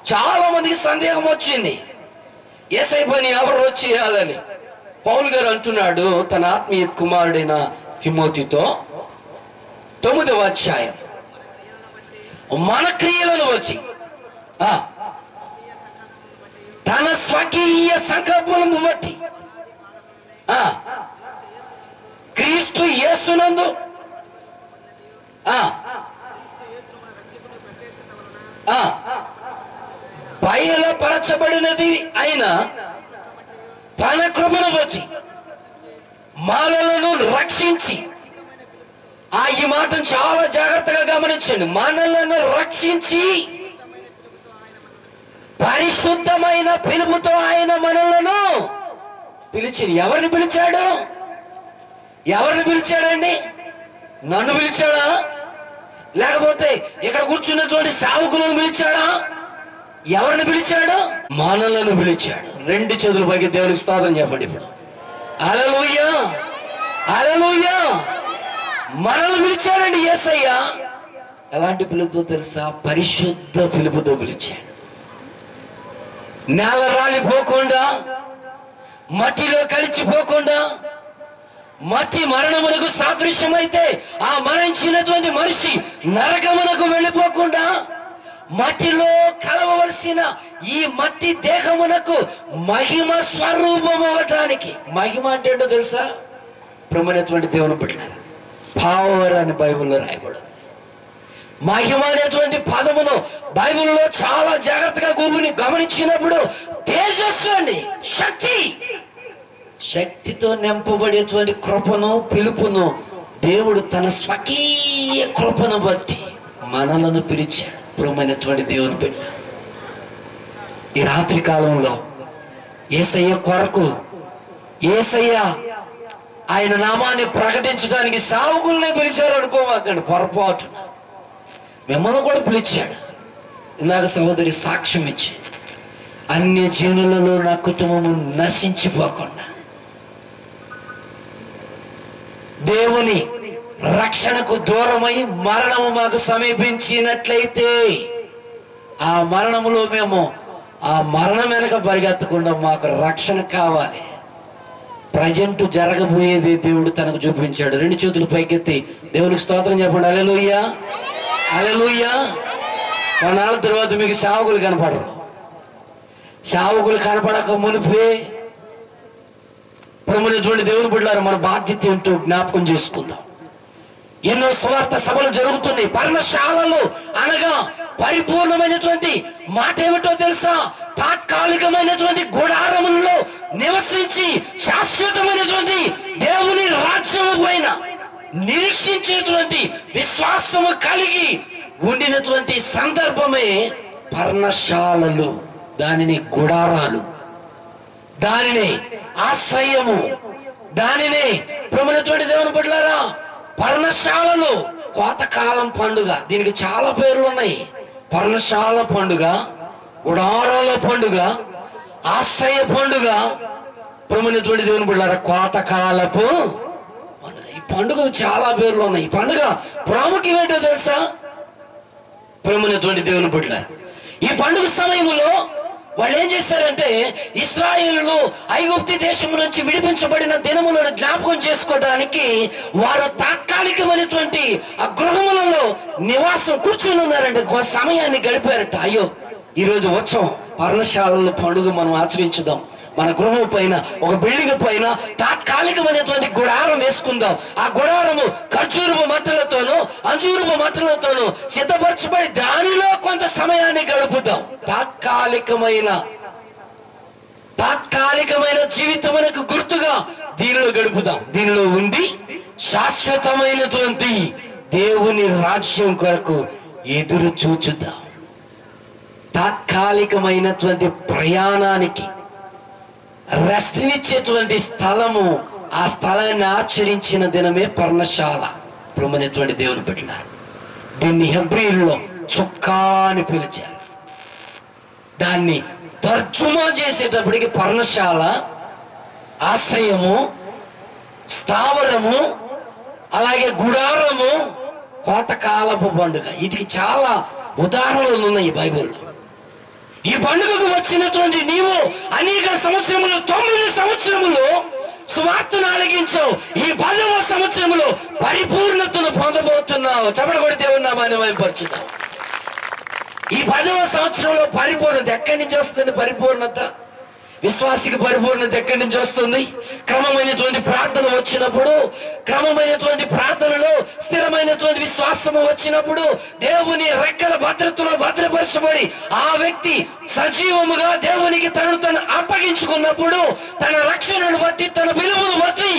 చాలా మందికి సందేహం వచ్చింది ఏసై పని ఎవరు వచ్చి చేయాలని పౌల్ గారు అంటున్నాడు తన ఆత్మీయ కుమారుడైన తిమోతితో తొమ్మిదవ అధ్యాయం మన క్రియలను వచ్చి ఆ, తన స్వకీయ సంకల్పము బట్టి ఆ, క్రీస్తు యేసునందు ఆ, ఆ, బయలుపరచబడినది అయిన తన కృపను బట్టి మాలలను రక్షించి ఆ ఈ మాటను చాలా జాగ్రత్తగా గమనించండి మనలను రక్షించి పరిశుద్ధమైన పిలుపుతో ఆయన మనలను పిలిచి ఎవరిని పిలిచాడు ఎవరిని పిలిచాడండి నన్ను పిలిచాడా లేకపోతే ఇక్కడ కూర్చున్నటువంటి సావుకులను పిలిచాడా ఎవరిని పిలిచాడు మనలను పిలిచాడు రెండు చేతులు పైకి దేవునికి స్తోత్రం చెప్పండి ఇప్పుడు అలలుయ్యా అలలుయ్యా మనల్ని పిలిచాడండి యేసయ్య ఎలాంటి పిలుపుతో తెలుసా పరిశుద్ధ పిలుపుతో పిలిచాడు నేల రాలిపోకుండా మట్టిలో కలిసిపోకుండా మట్టి మరణమునకు సాదృశ్యమైతే ఆ మరణించినటువంటి మనిషి నరకమునకు వెళ్ళిపోకుండా మట్టిలో కలవవలసిన ఈ మట్టి దేహమునకు మహిమ స్వరూపం అవ్వటానికి మహిమ అంటే ఏంటో తెలుసా ప్రముఖమైనటువంటి దేవుని బిడ్డలారా పవర్ అని బైబిల్లో రాయబడు మహిమ అనేటువంటి పదమును బైబిల్లో చాలా జాగ్రత్తగా గూగుని గమనించినప్పుడు తేజస్సు అండి శక్తి శక్తితో నింపబడేటువంటి కృపను పిలుపును దేవుడు తన స్వకీయ కృపను బట్టి మనలను పిలిచాడు ప్రమైనటువంటి దేవుని బిడ్డ ఈ రాత్రి కాలంలో ఏసయ్య కొరకు ఏసయ్య ఆయన నామాన్ని ప్రకటించడానికి సావుకుల్ని పిలిచారు అనుకోవద్దండి పొరపాటున మిమ్మల్ని కూడా పిలిచాడు ఇందాక సహోదరి సాక్ష్యం ఇచ్చి అన్య జీనులలో నా కుటుంబము నశించిపోకుండా దేవుని రక్షణకు దూరమై మరణము మాకు సమీపించినట్లయితే ఆ మరణములో మేము ఆ మరణం వెనక పరిగెత్తకుండా మాకు రక్షణ కావాలి ప్రజెంట్ జరగబోయేది దేవుడు తనకు చూపించాడు రెండు చేతులు పైకెత్తి దేవునికి స్తోత్రం చెప్పండి అలెలుయ్యా అలెలుయ్యా కొన్నాళ్ళ తర్వాత మీకు సావుకులు కనపడరు సావుకులు కనపడక మునిపే ప్రముఖటువంటి దేవుని బిడ్డారు మన బాధ్యత ఏంటో జ్ఞాపకం చేసుకుందాం ఎన్నో స్వార్థ సభలు జరుగుతున్నాయి పర్ణశాలలు అనగా పరిపూర్ణమైనటువంటి మాట ఏమిటో తెలుసా తాత్కాలికమైనటువంటి గుడారములలో నివసించి శాశ్వతమైనటువంటి దేవుని రాజ్యము పైన నిరీక్షించేటువంటి విశ్వాసము కలిగి ఉండినటువంటి సందర్భమే పర్ణశాలలు దానిని గుడారాలు దానిని ఆశ్రయము దానిని ప్రముఖటువంటి దేవుని బిడ్డలారా పర్ణశాలలు కోతకాలం పండుగ దీనికి చాలా పేర్లు ఉన్నాయి పర్ణశాల పండుగ గుడారాల పండుగ ఆశ్రయ పండుగ ప్రముఖటువంటి దేవుని బిడ్డలారా కోతకాలపు పండుగ ఈ పండుగకు చాలా పేర్లు ఉన్నాయి ఈ పండుగ ప్రాముఖ్యం ఏంటో తెలుసా ప్రేమనటువంటి దేవుని బిడ్డ ఈ పండుగ సమయంలో వాళ్ళు ఏం చేశారంటే ఇస్రాయేలులు ఐగుప్తి దేశం నుంచి విడిపించబడిన దినములను జ్ఞాపకం చేసుకోవడానికి వారు తాత్కాలికమైనటువంటి ఆ గృహములలో నివాసం కూర్చుని ఉన్నారంటే కొంత సమయాన్ని గడిపారట అయ్యో ఈరోజు ఉత్సవం పర్ణశాలలో పండుగ మనం ఆచరించుదాం మన గృహం పైన ఒక బిల్డింగ్ పైన తాత్కాలికమైనటువంటి గుడారం వేసుకుందాం ఆ గుడారము ఖర్జూరపు మట్టలతోనూ అంజూరపు మట్టలతోనూ సిద్ధపరచబడి దానిలో కొంత సమయాన్ని గడుపుదాం తాత్కాలికమైన తాత్కాలికమైన జీవితమునకు గుర్తుగా దీనిలో గడుపుదాం దీనిలో ఉండి శాశ్వతమైనటువంటి దేవుని రాజ్యం కొరకు ఎదురు చూచుదాం తాత్కాలికమైనటువంటి ప్రయాణానికి రెస్ట్ ఇచ్చేటువంటి స్థలము ఆ స్థలాన్ని ఆచరించిన దినమే పర్ణశాల ప్రమనేటువంటి దేవుని పెట్టినారు దీన్ని హెబ్రిల్లో చుక్కా అని పిలిచారు దాన్ని తర్జుమా చేసేటప్పటికి పర్ణశాల ఆశ్రయము స్థావరము అలాగే గుడారము కోతకాలపు పండుగ వీటికి చాలా ఉదాహరణలు ఉన్నాయి బైబిల్లో ఈ పండుగకు వచ్చినటువంటి నీవు అనేక సంవత్సరములు తొమ్మిది సంవత్సరములు సువార్తను ఆలగించావు ఈ పదవ సంవత్సరములో పరిపూర్ణతను పొందబోతున్నావు చెప్పడు కూడా దేవుని నామాన్ని వైపరుచుతావు ఈ పదవ సంవత్సరంలో పరిపూర్ణత ఎక్కడి నుంచి వస్తుంది పరిపూర్ణత విశ్వాసికి పరిపూర్ణత ఎక్కడి నుంచి వస్తుంది క్రమమైనటువంటి ప్రార్థన వచ్చినప్పుడు క్రమమైనటువంటి ప్రార్థనలో స్థిరమైనటువంటి విశ్వాసము వచ్చినప్పుడు దేవుని రెక్కల భద్రతలో భద్రపరచబడి ఆ వ్యక్తి సజీవముగా దేవునికి తనను తను అప్పగించుకున్నప్పుడు తన రక్షణను బట్టి తన విలువను బట్టి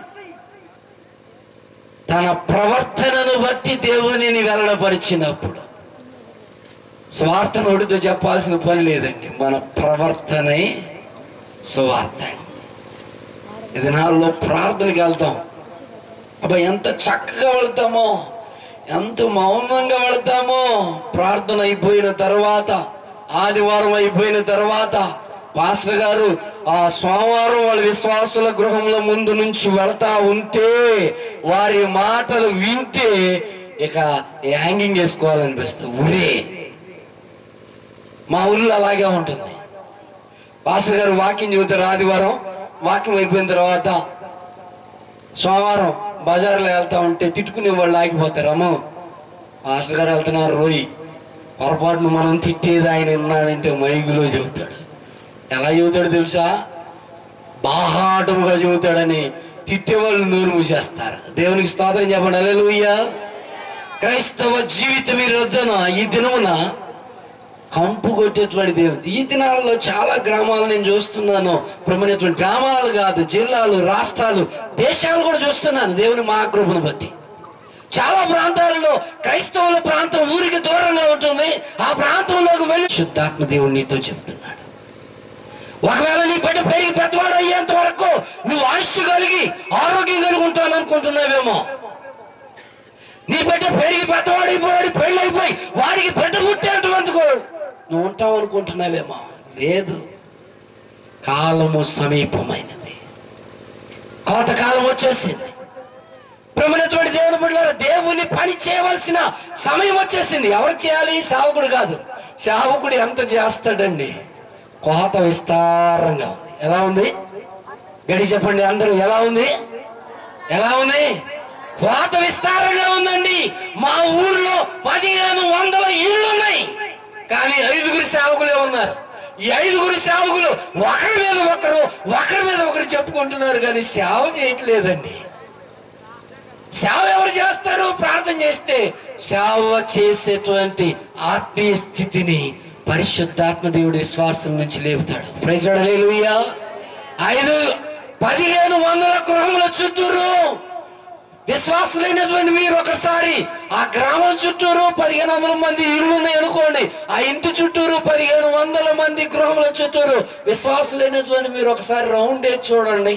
తన ప్రవర్తనను బట్టి దేవునిని వెల్లడపరిచినప్పుడు స్వార్థ నోటితో చెప్పాల్సిన పని లేదండి మన ప్రవర్తనే స్వార్థ ఇది నాలో ప్రార్థనకి వెళ్తాం అబ్బా ఎంత చక్కగా వెళ్తామో ఎంత మౌనంగా వెళ్తామో ప్రార్థన అయిపోయిన తర్వాత ఆదివారం అయిపోయిన తర్వాత పాస్టర్ గారు ఆ సోమవారం వాళ్ళ విశ్వాసుల గృహంలో ముందు నుంచి వెళ్తా ఉంటే వారి మాటలు వింటే ఇక హ్యాంగింగ్ వేసుకోవాలనిపిస్తుంది ఉరే మా ఊళ్ళో అలాగే ఉంటుంది పాస్టర్ గారు వాకింగ్ చెబుతారు ఆదివారం వాకింగ్ అయిపోయిన తర్వాత సోమవారం బజార్లో వెళ్తా ఉంటే తిట్టుకునే వాళ్ళు ఆగిపోతారు అమ్మో పాస్టర్ గారు వెళ్తున్నారు రోయి పొరపాటును మనం తిట్టేది ఆయన విన్నాడంటే మైగులో చెబుతాడు ఎలా చెబుతాడు తెలుసా బాహాటముగా చెబుతాడని తిట్టేవాళ్ళు నోరు మూసేస్తారు దేవునికి స్తోత్రం చెప్పండి అలెలుయ్యా క్రైస్తవ జీవిత విరోధన ఈ దినమున కంపు కొట్టేటువంటి దేవుడు ఈ దినాలలో చాలా గ్రామాలు నేను చూస్తున్నాను ప్రముఖమైనటువంటి గ్రామాలు కాదు జిల్లాలు రాష్ట్రాలు దేశాలు కూడా చూస్తున్నాను దేవుని మహాకృపను బట్టి చాలా ప్రాంతాలలో క్రైస్తవుల ప్రాంతం ఊరికి దూరంగా ఉంటుంది ఆ ప్రాంతంలోకి వెళ్ళి శుద్ధాత్మ దేవుడు నీతో చెప్తున్నాడు ఒకవేళ నీ బిడ్డ పెరిగి పెద్దవాడు అయ్యేంత వరకు నువ్వు ఆయుష్ కలిగి ఆరోగ్యం కలిగి ఉంటాను అనుకుంటున్నావేమో నీ బిడ్డ పెరిగి పెద్దవాడు అయిపోయాడు పెళ్ళి అయిపోయి వాడికి బిడ్డ పుట్టేంత వరకు నువ్వు ఉంటావు అనుకుంటున్నావేమో లేదు కాలము సమీపమైనది కోతకాలం వచ్చేసింది ప్రముఖమైనటువంటి దేవుని బిడ్డలారా దేవుని పని చేయవలసిన సమయం వచ్చేసింది ఎవరు చేయాలి సావకుడు కాదు సావకుడు ఎంత చేస్తాడండి కోత విస్తారంగా ఉంది ఎలా ఉంది గడి చెప్పండి అందరూ ఎలా ఉంది ఎలా ఉంది కోత విస్తారంగా ఉందండి మా ఊర్లో పదిహేను వందల ఇళ్ళు ఉన్నాయి కానీ ఐదుగురు సేవకులే ఉన్నారు ఈ ఐదుగురు సేవకులు ఒకరి మీద ఒకరు ఒకరి మీద ఒకరు చెప్పుకుంటున్నారు కానీ సేవ చేయట్లేదండి సేవ ఎవరు చేస్తారు ప్రార్థన చేస్తే సేవ చేసేటువంటి ఆత్మీయ స్థితిని పరిశుద్ధాత్మ దేవుడి విశ్వాసం నుంచి లేపుతాడు ప్రైజడలేలుయ్యా ఐదు పదిహేను వందల గృహముల చుట్టూరు విశ్వాసులైనటువంటి మీరు ఒకసారి ఆ గ్రామం చుట్టూరు పదిహేను వందల మంది ఇళ్ళు ఉన్నాయి అనుకోండి ఆ ఇంటి చుట్టూరు పదిహేను వందల మంది గృహముల చుట్టూరు విశ్వాసులైనటువంటి మీరు ఒకసారి రౌండ్ వేసి చూడండి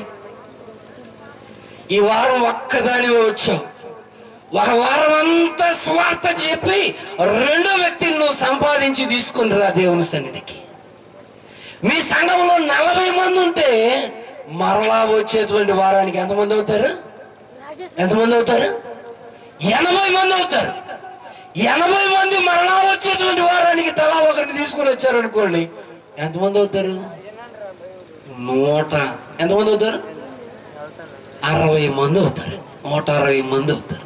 ఈ వారం ఒక్కదాని వచ్చావు ఒక వారం అంతా స్వార్థ చెప్పి రెండో వ్యక్తిని నువ్వు సంపాదించి తీసుకుని రా దేవుని సన్నిధికి మీ సంఘంలో నలభై మంది ఉంటే మరలా వచ్చేటువంటి వారానికి ఎంతమంది అవుతారు ఎంతమంది అవుతారు ఎనభై మంది అవుతారు ఎనభై మంది మరలా వచ్చేటువంటి వారానికి తలా ఒకరిని తీసుకుని వచ్చారు అనుకోండి ఎంతమంది అవుతారు నూట ఎంతమంది అవుతారు అరవై మంది అవుతారు నూట అరవై మంది అవుతారు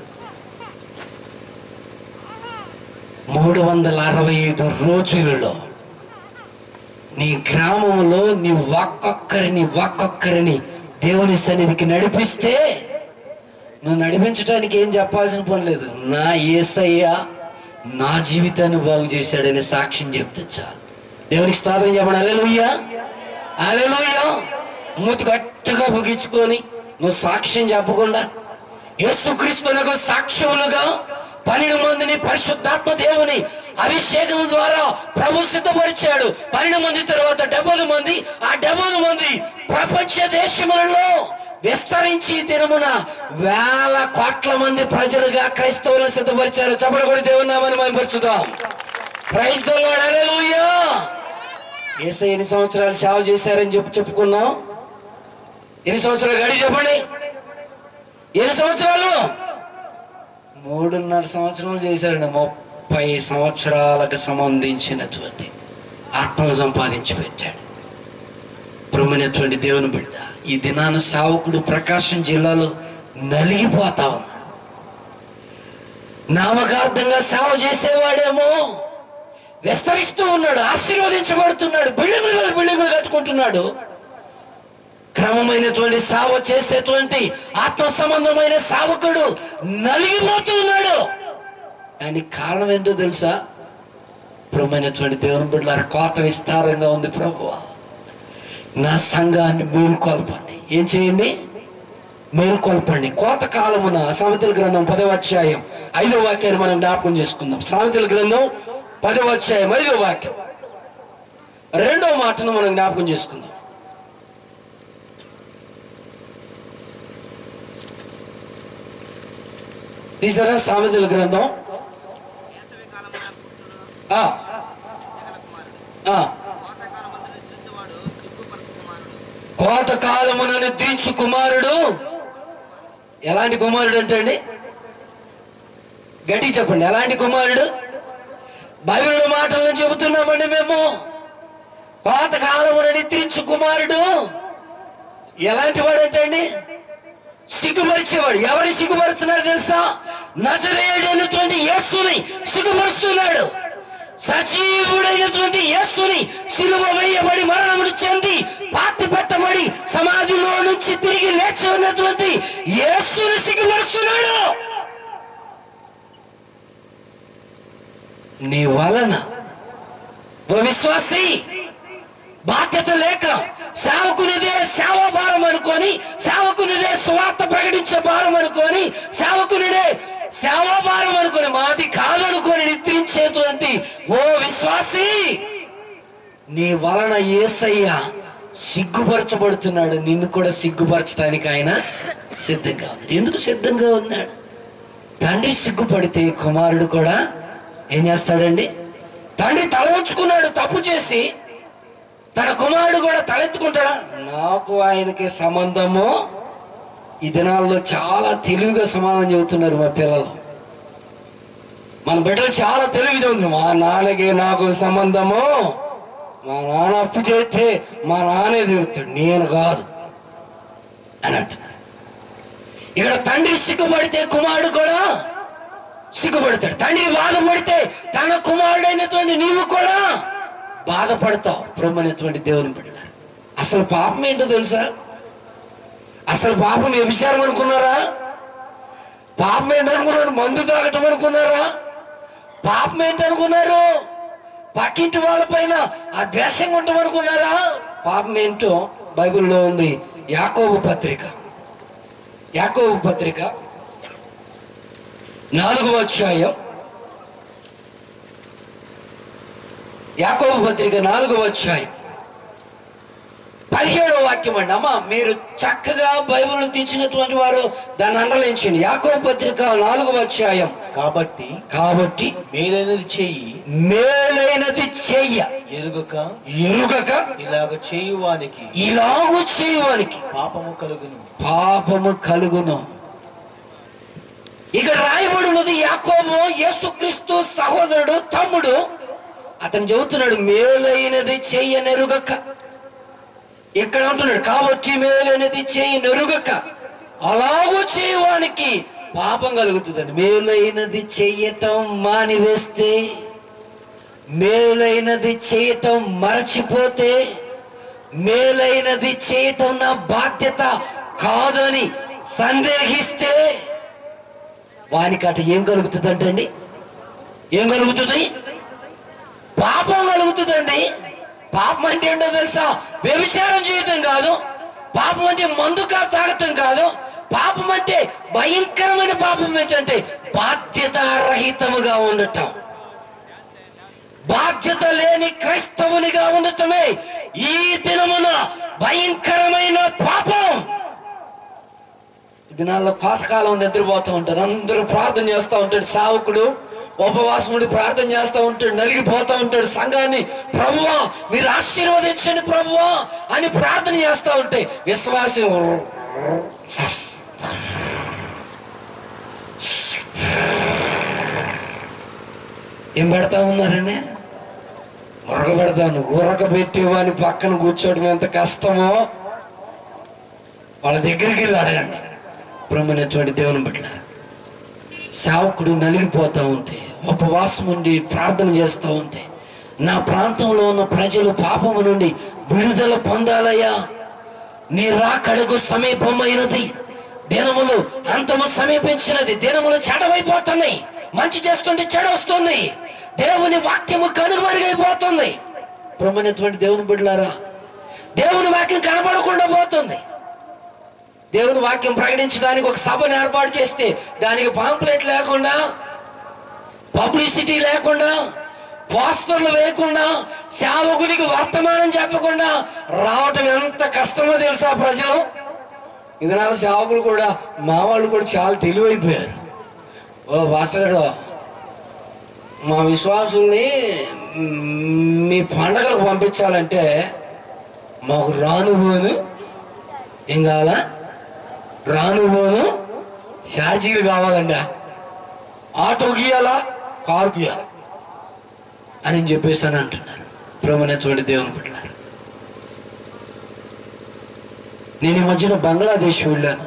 మూడు వందల అరవై ఐదు రోజులలో నీ గ్రామంలో నీ ఒక్కొక్కరిని ఒక్కొక్కరిని దేవుని సన్నిధికి నడిపిస్తే నువ్వు నడిపించడానికి ఏం చెప్పాల్సిన పని లేదు నా ఏసయ్య నా జీవితాన్ని బాగు చేశాడనే సాక్ష్యం చెప్తే చాలు దేవునికి స్తోత్రం చెప్పండి అలెలుయ్యా అలెలుయ్యా మూతి గట్టిగా ముగించుకొని నువ్వు సాక్ష్యం చెప్పకుండా యేసుక్రీస్తునకు సాక్ష్యములుగా పన్నెండు మందిని పరిశుద్ధాత్మ దేవుని అభిషేకం ద్వారా ప్రభు సిద్ధపరిచాడు పన్నెండు మంది తర్వాత డెబ్బై మంది ఆ డెబ్బై మంది ప్రపంచ దేశములలో విస్తరించి ఈ దినమున వేల కోట్ల మంది ప్రజలుగా క్రైస్తవులను సిద్ధపరిచారు చెప్పడు కూడా దేవుని నామాన్ని మైపరుచుదాం ప్రైజ్ హల్లెలూయా ఏసై ఎన్ని సంవత్సరాలు సేవ చేశారని చెప్పి చెప్పుకున్నాం ఎన్ని సంవత్సరాలు గడి చెప్పండి ఎన్ని సంవత్సరాలు మూడున్నర సంవత్సరాలు చేశారండి ముప్పై సంవత్సరాలకు సంబంధించినటువంటి ఆత్మను సంపాదించి పెట్టాడు ప్రమునటువంటి దేవుని బిడ్డ ఈ దినాన సావకుడు ప్రకాశం జిల్లాలో నలిగిపోతా ఉన్నాడు నామకార్థంగా సేవ చేసేవాడేమో విస్తరిస్తూ ఉన్నాడు ఆశీర్వదించబడుతున్నాడు బిల్డింగుల మీద బిల్డింగులు కట్టుకుంటున్నాడు క్రమమైనటువంటి సావ చేసేటువంటి ఆత్మ సంబంధమైన సావకుడు నలిగిపోతూ ఉన్నాడు దానికి కారణం ఏంటో తెలుసా ప్రమైనటువంటి దేవుని బిడ్డల కోత విస్తారంగా ఉంది ప్రభు నా సంఘాన్ని మేలుకొల్పండి ఏం చేయండి మేల్కొల్పండి కోత కాలమున సామెతల గ్రంథం పదవ అధ్యాయం ఐదో వాక్యాన్ని మనం జ్ఞాపకం చేసుకుందాం సామెతల గ్రంథం పదవ అధ్యాయం ఐదో వాక్యం రెండో మాటను మనం జ్ఞాపకం చేసుకుందాం తీసారా సామెతల గ్రంథం ఆ, ఆ. కోత కాలమున నిద్రించు కుమారుడు ఎలాంటి కుమారుడు అంటే అండి గట్టి చెప్పండి ఎలాంటి కుమారుడు బైబిల్ మాటలను చెబుతున్నామండి మేము కోత కాలమున నిద్రించు కుమారుడు ఎలాంటి వాడు అంటే అండి సిగ్గుపరిచేవాడు ఎవరిని సిగ్గుపరుస్తున్నాడు తెలుసా నజరేయుడైనటువంటి యేసుని సిగ్గుపరుస్తున్నాడు సజీవుడైనటువంటి యేసుని సిలువ వేయబడి మరణమును చెంది పాతి పెట్టబడి సమాధిలో నుంచి తిరిగి లేచి ఉన్నటువంటి యేసుని సిగ్గుపరుస్తున్నాడు నీ వలన ఓ విశ్వాసి బాధ్యత లేక సేవకునిదే సేవ భారం అనుకొని సేవకునిదే స్వార్థ ప్రకటించే భారం అనుకొని సేవకునిదే సేవా భారం అనుకొని మాది కాదనుకొని నిద్రించేటువంటి ఓ విశ్వాసి నీ వలన ఏసయ్య సిగ్గుపరచబడుతున్నాడు నిన్ను కూడా సిగ్గుపరచడానికి ఆయన సిద్ధంగా ఉన్నాడు ఎందుకు సిద్ధంగా ఉన్నాడు తండ్రి సిగ్గుపడితే కుమారుడు కూడా ఏం చేస్తాడండి తండ్రి తల ఉంచుకున్నాడు తప్పు చేసి తన కుమారుడు కూడా తలెత్తుకుంటాడా నాకు ఆయనకి సంబంధము ఈ దినాల్లో చాలా తెలివిగా సమాధానం చెబుతున్నారు మా పిల్లలు మన బిడ్డలు చాలా తెలివి చెబుతున్నారు మా నాన్నకి నాకు సంబంధము మా నాన్న అప్పు చేస్తే మా నాన్నే తిరుగుతాడు నేను కాదు అని అంటున్నాడు ఇక్కడ తండ్రి సిగ్గుపడితే కుమారుడు కూడా సిగ్గుపడతాడు తండ్రి బాధపడితే తన కుమారుడైనటువంటి నీవు కూడా బాధపడతావు బ్రహ్మనేటువంటి దేవుని బిడ్డ అసలు పాపం ఏంటో తెలుసా అసలు పాపం వ్యభిచారం అనుకున్నారా పాపం ఏంటనుకున్నారు మందు తాగటం అనుకున్నారా పాపం ఏంటనుకున్నారు పక్కింటి వాళ్ళపైన ఆ ద్వేషంగా ఉండటం అనుకున్నారా పాపం ఏంటో బైబిల్లో ఉంది యాకోబు పత్రిక యాకోబు పత్రిక నాలుగవ అధ్యాయం యాకోబు పత్రిక నాలుగవ అధ్యాయం పదిహేడవ వాక్యం అండి అమ్మ మీరు చక్కగా బైబిల్ తీర్చినటువంటి వారు దాన్ని అండలించండి యాకోబు పత్రిక నాలుగవ అధ్యాయం కాబట్టి కాబట్టి మేలైనది చెయ్యి మేలైనది చెయ్య ఎరుగక ఎరుగక ఇలాగ చేయువానికి ఇలాగు చేయవానికి పాపము కలుగును పాపము కలుగును ఇక్కడ రాయబడినది యాకోబు యేసుక్రీస్తు సహోదరుడు తమ్ముడు అతను చెబుతున్నాడు మేలైనది చెయ్య నెరుగక ఇక్కడ అంటున్నాడు కాబట్టి మేలైనది చెయ్యి నెరుగక అలాగూ చేయవానికి పాపం కలుగుతుందండి మేలైనది చెయ్యటం మానివేస్తే మేలైనది చేయటం మరచిపోతే మేలైనది చేయటం నా బాధ్యత కాదని సందేహిస్తే వానికి అట ఏం కలుగుతుందంటండి ఏం కలుగుతుంది పాపం కలుగుతుందండి పాపం అంటే ఏంటో తెలుసా వ్యభిచారం చేయటం కాదు పాపం అంటే మందు కా తాగటం కాదు పాపం అంటే భయంకరమైన పాపం ఏంటంటే బాధ్యతారహితముగా ఉండటం బాధ్యత లేని క్రైస్తవునిగా ఉండటమే ఈ దినమున భయంకరమైన పాపం ఈ దినాల్లో పాతకాలం నిద్రపోతూ ఉంటారు అందరూ ప్రార్థన చేస్తూ ఉంటాడు సావుకుడు ఉపవాసముడి ప్రార్థన చేస్తూ ఉంటాడు నలిగిపోతూ ఉంటాడు సంఘాన్ని ప్రభువా మీరు ఆశీర్వదించండి ప్రభువా అని ప్రార్థన చేస్తూ ఉంటే విశ్వాసం ఏం పెడతా ఉన్నారండి ఉరకబెడతాను ఉరకబెట్టేవాని పక్కన కూర్చోవడం ఎంత కష్టమో వాళ్ళ దగ్గరికి వెళ్ళి అడగండి బ్రహ్మనేటువంటి దేవుని బిడ్డ సేవకుడు నలిగిపోతా ఉంటే ఉపవాసం ఉండి ప్రార్థన చేస్తూ ఉంటే నా ప్రాంతంలో ఉన్న ప్రజలు పాపము నుండి విడుదల పొందాలయ్యా నీ రాకడకు సమీపమైనది దినములు అంతము సమీపించినది దినములు చెడవైపోతున్నాయి మంచి చేస్తుంటే చెడ వస్తుంది దేవుని వాక్యము కనుమరుగైపోతుంది బ్రహ్మనేటువంటి దేవుని బిడ్డలారా దేవుని వాక్యం కనబడకుండా పోతుంది దేవుని వాక్యం ప్రకటించడానికి ఒక సభను ఏర్పాటు చేస్తే దానికి పాంప్లెట్ లేకుండా పబ్లిసిటీ లేకుండా పోస్టర్లు వేయకుండా సేవకునికి వర్తమానం చెప్పకుండా రావటం ఎంత కష్టమో తెలుసా ప్రజలు ఇదనాల సేవకులు కూడా మా వాళ్ళు కూడా చాలా తెలివైపోయారు ఓ భాస్కరుడు మా విశ్వాసుల్ని మ్, మీ పండగలకు పంపించాలంటే మాకు రానుబోను ఏం కావాలా రానుబోను ఛార్జీలు కావాలండి ఆటో గీయాలా కారు గీయాలా అని చెప్పేసి అని అంటున్నారు ప్రమణించబడి దేవుని బిడ్డలారు నేను ఈ మధ్యన బంగ్లాదేశ్ వెళ్ళాను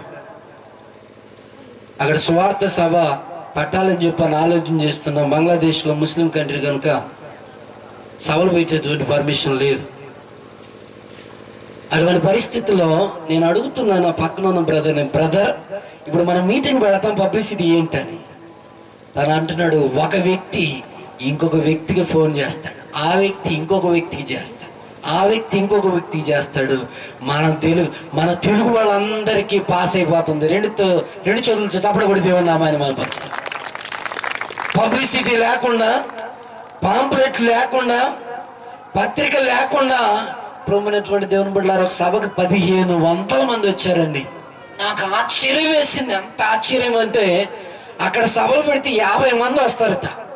అక్కడ స్వార్థ సభ పట్టాలని చెప్పని ఆలోచన చేస్తున్నాం బంగ్లాదేశ్లో ముస్లిం కంట్రీ కనుక సభలు పెట్టేటువంటి పర్మిషన్ లేదు అటువంటి పరిస్థితుల్లో నేను అడుగుతున్నాను ఆ పక్కన ఉన్న బ్రదర్ బ్రదర్ ఇప్పుడు మనం మీటింగ్ పెడతాం పబ్లిసిటీ ఏంటని తను అంటున్నాడు ఒక వ్యక్తి ఇంకొక వ్యక్తికి ఫోన్ చేస్తాడు ఆ వ్యక్తి ఇంకొక వ్యక్తికి చేస్తాడు ఆ వ్యక్తి ఇంకొక వ్యక్తికి చేస్తాడు మన తెలుగు మన తెలుగు వాళ్ళందరికీ పాస్ అయిపోతుంది రెండుతో రెండు చదువులు చప్పడ కూడా దేవుని నామాన్ని మన పరిస్థితి పబ్లిసిటీ లేకుండా పాంప్లెట్ లేకుండా పత్రిక లేకుండా ప్రముఖమైనటువంటి దేవుని బిడ్డలారు ఒక సభకు పదిహేను వందల మంది వచ్చారండి నాకు ఆశ్చర్యం వేసింది ఎంత ఆశ్చర్యం అంటే అక్కడ సభలు పెడితే యాభై మంది వస్తారట